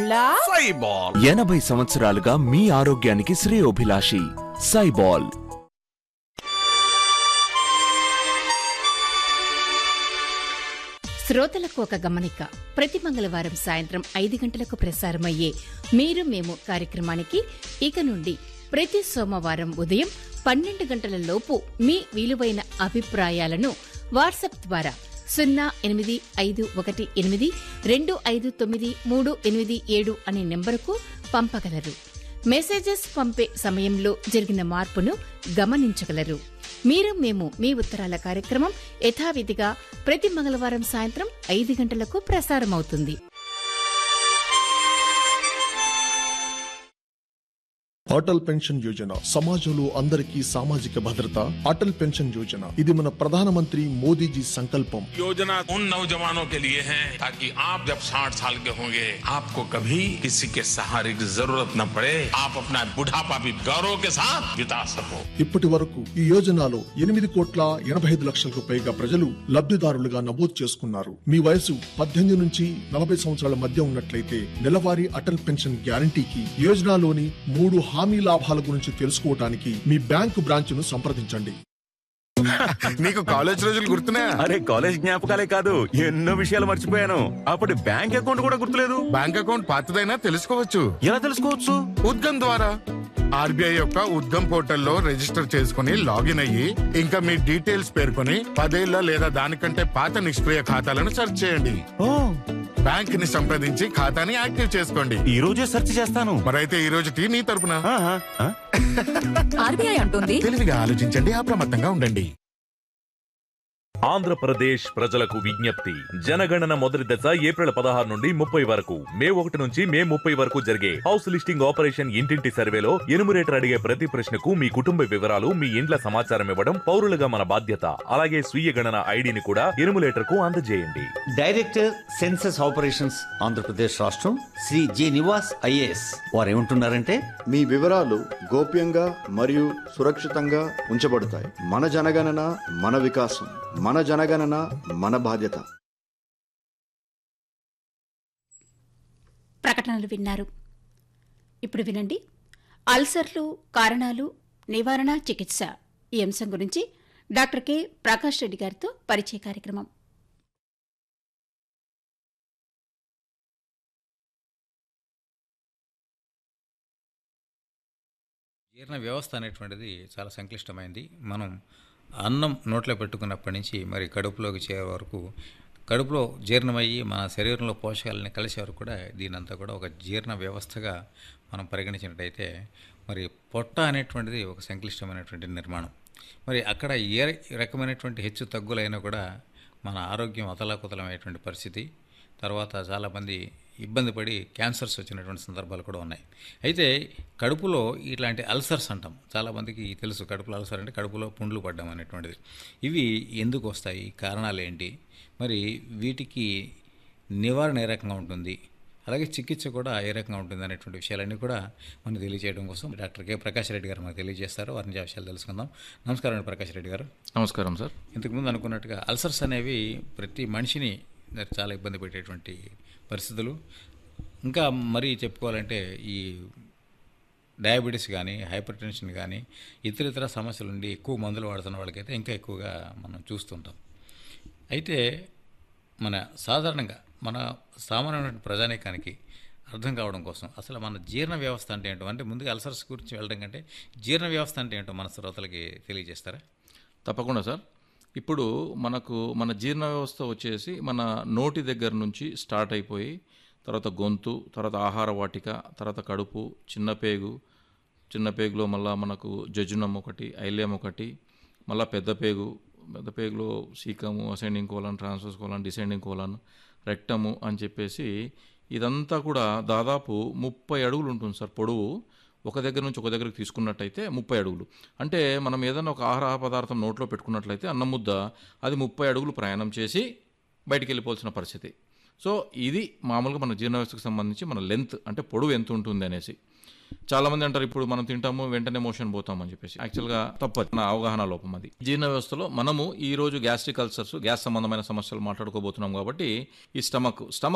బోలా సైబాల్ ఎనభై సంవత్సరాలుగా మీ ఆరోగ్యానికి శ్రేయోభిలాషి సైబాల్ శ్రోతలకు ఒక గమనిక ప్రతి మంగళవారం సాయంత్రం ఐదు గంటలకు ప్రసారమయ్యే మీరు మేము కార్యక్రమానికి ఇక నుండి ప్రతి సోమవారం ఉదయం పన్నెండు గంటల లోపు మీ విలువైన అభిప్రాయాలను వాట్సాప్ ద్వారా సున్నా ఎనిమిది ఐదు ఒకటి ఎనిమిది రెండు ఐదు తొమ్మిది మూడు ఎనిమిది ఏడు అనే నెంబరుకు పంపగలరు మెసేజెస్ పంపే సమయంలో జరిగిన మార్పును గమనించగలరు మీరు మేము మీ ఉత్తరాల కార్యక్రమం యథావిధిగా ప్రతి మంగళవారం సాయంత్రం ఐదు గంటలకు ప్రసారమవుతుంది అటల్ పెన్షన్ యోజన సమాజంలో అందరికీ సామాజిక భద్రత అటల్ పెన్షన్ యోజన ఇది మన ప్రధానమంత్రి మోదీజీ సంకల్పం योजना उन नौजवानों के लिए है ताकि आप जब 60 साल के होंगे आपको कभी किसी के सहारे की जरूरत न पड़े आप अपना बुढ़ापा भी गौरव के साथ बिता सको ఇప్పటి వరకు ఈ యోజనలో ఎనిమిది కోట్ల ఎనభై ఐదు లక్షలకు పైగా ప్రజలు లబ్ధిదారులుగా నమోదు చేసుకున్నారు మీ వయసు పద్దెనిమిది నుంచి నలభై సంవత్సరాల మధ్య ఉన్నట్లయితే నెలవారీ అటల్ పెన్షన్ గ్యారంటీకి యోజనలోని మూడు హామీ లాభాల గురించి తెలుసుకోవడానికి మీ బ్యాంకు బ్రాంచ్ను సంప్రదించండి నీకు కాలేజ్ రోజులు గుర్తున్నాయా అరే కాలేజ్ జ్ఞాపకాలే కాదు ఎన్నో విషయాలు మర్చిపోయాను అప్పటి బ్యాంక్ అకౌంట్ కూడా గుర్తులేదు బ్యాంక్ అకౌంట్ పాతదైనా తెలుసుకోవచ్చు ఎలా తెలుసుకోవచ్చు ఉద్గమ్ ద్వారా ఆర్బీఐ యొక్క ఉద్గమ్ పోర్టల్లో రిజిస్టర్ చేసుకుని లాగిన్ అయ్యి ఇంకా మీ డీటెయిల్స్ పేర్కొని పదేళ్ల లేదా దానికంటే పాత నిష్క్రియ ఖాతాలను సెర్చ్ చేయండి ఓ బ్యాంక్ ని సంప్రదించి ఖాతాని యాక్టివ్ చేసుకోండి ఈ రోజే సెర్చ్ చేస్తాను మరైతే ఈ రోజుకి నీ తరపున ఆహా, ఆ? ఆర్బీఐ అంటుంది తెలివిగా ఆలోచించండి అప్రమత్తంగా ఉండండి ఆంధ్రప్రదేశ్ ప్రజలకు విజ్ఞప్తి జనగణన మొదటి దశ ఏప్రిల్ పదహారు నుండి ముప్పై వరకు మే ఒకటి నుంచి మే ముప్పై వరకు జరిగే హౌస్ లిస్టింగ్ ఆపరేషన్ ఇంటింటి సర్వేలో ఎనుమరేటర్ అడిగే ప్రతి ప్రశ్నకు మీ కుటుంబ వివరాలు మీ ఇండ్ల సమాచారం ఇవ్వడం పౌరులుగా మన బాధ్యత అలాగే స్వీయ గణన ఐడిని కూడా ఎనుములేటర్ కు అందజేయండి డైరెక్టర్ సెన్సస్ ఆపరేషన్స్ ఆంధ్రప్రదేశ్ రాష్ట్రం శ్రీ జి నివాస్ ఐఏఎస్ వారు ఏమంటున్నారంటే మీ వివరాలు గోప్యంగా మరియు సురక్షితంగా ఉంచబడతాయి మన జనగణన మన వికాసం మన జనగణన మన బాధ్యత ప్రకటనలు విన్నారు ఇప్పుడు వినండి అల్సర్లు కారణాలు నివారణ చికిత్స ఈ అంశం గురించి డాక్టర్ కె ప్రకాష్ రెడ్డి గారితో పరిచయ కార్యక్రమం జీర్ణ వ్యవస్థ అనేటువంటిది చాలా సంక్లిష్టమైంది మనం అన్నం నోట్లో పెట్టుకున్నప్పటి నుంచి మరి కడుపులోకి చేరే వరకు కడుపులో జీర్ణమయ్యి మన శరీరంలో పోషకాలని కలిసే వరకు కూడా దీనంతా కూడా ఒక జీర్ణ వ్యవస్థగా మనం పరిగణించినట్టయితే మరి పొట్ట అనేటువంటిది ఒక సంక్లిష్టమైనటువంటి నిర్మాణం మరి అక్కడ ఏ రకమైనటువంటి హెచ్చు తగ్గులైనా కూడా మన ఆరోగ్యం అతలాకుతలమైనటువంటి పరిస్థితి తర్వాత చాలామంది ఇబ్బంది పడి క్యాన్సర్స్ వచ్చినటువంటి సందర్భాలు కూడా ఉన్నాయి అయితే కడుపులో ఇట్లాంటి అల్సర్స్ అంటాం చాలామందికి తెలుసు కడుపులో అల్సర్ అంటే కడుపులో పుండ్లు పడ్డం అనేటువంటిది ఇవి ఎందుకు వస్తాయి కారణాలు ఏంటి మరి వీటికి నివారణ ఏ రకంగా ఉంటుంది అలాగే చికిత్స కూడా ఏ రకంగా ఉంటుంది అనేటువంటి విషయాలన్నీ కూడా మనకు తెలియజేయడం కోసం డాక్టర్ కె ప్రకాష్ రెడ్డి గారు మనకు తెలియజేస్తారు వారిని ఆ విషయాలు తెలుసుకుందాం నమస్కారం అండి ప్రకాష్ రెడ్డి గారు నమస్కారం సార్ ఇంతకుముందు అనుకున్నట్టుగా అల్సర్స్ అనేవి ప్రతి మనిషిని చాలా ఇబ్బంది పెట్టేటువంటి పరిస్థితులు ఇంకా మరీ చెప్పుకోవాలంటే ఈ డయాబెటీస్ కానీ హైపర్ టెన్షన్ కానీ ఇతర ఇతర సమస్యలు ఉండి ఎక్కువ మందులు వాడుతున్న వాళ్ళకైతే ఇంకా ఎక్కువగా మనం చూస్తుంటాం అయితే మన సాధారణంగా మన సామాన్యమైన ప్రజానీకానికి అర్థం కావడం కోసం అసలు మన జీర్ణ వ్యవస్థ అంటే ఏంటో అంటే ముందుగా అల్సర్స్ గురించి వెళ్ళడం కంటే జీర్ణ వ్యవస్థ అంటే ఏంటో మన శ్రోతలకి తెలియజేస్తారా తప్పకుండా సార్ ఇప్పుడు మనకు మన జీర్ణ వ్యవస్థ వచ్చేసి మన నోటి దగ్గర నుంచి స్టార్ట్ అయిపోయి తర్వాత గొంతు తర్వాత ఆహార వాటిక తర్వాత కడుపు చిన్న పేగు చిన్న పేగులో మళ్ళీ మనకు జజునం ఒకటి ఐల్యం ఒకటి మళ్ళీ పెద్ద పేగు పెద్ద పేగులో సీకము ascending colon transverse colon descending colon రెక్టము అని చెప్పేసి ఇదంతా కూడా దాదాపు ముప్పై అడుగులు ఉంటుంది సార్ పొడవు ఒక దగ్గర నుంచి ఒక దగ్గరకు తీసుకున్నట్టయితే ముప్పై అడుగులు అంటే మనం ఏదైనా ఒక ఆహార పదార్థం నోట్లో పెట్టుకున్నట్లయితే అన్నం ముద్ద అది ముప్పై అడుగులు ప్రయాణం చేసి బయటికి వెళ్ళిపోవాల్సిన పరిస్థితి సో ఇది మామూలుగా మన జీర్ణ వ్యవస్థకు సంబంధించి మన లెంత్ అంటే పొడవు ఎంత ఉంటుంది అనేసి చాలామంది అంటారు ఇప్పుడు మనం తింటాము వెంటనే మోషన్ పోతాం అని చెప్పేసి యాక్చువల్గా తప్పదు మన అవగాహన లోపం అది జీర్ణ వ్యవస్థలో మనము ఈ రోజు గ్యాస్ట్రిక్ అల్సర్స్ గ్యాస్ సంబంధమైన సమస్యలు మాట్లాడుకోబోతున్నాం కాబట్టి ఈ స్టమక్ స్టమక్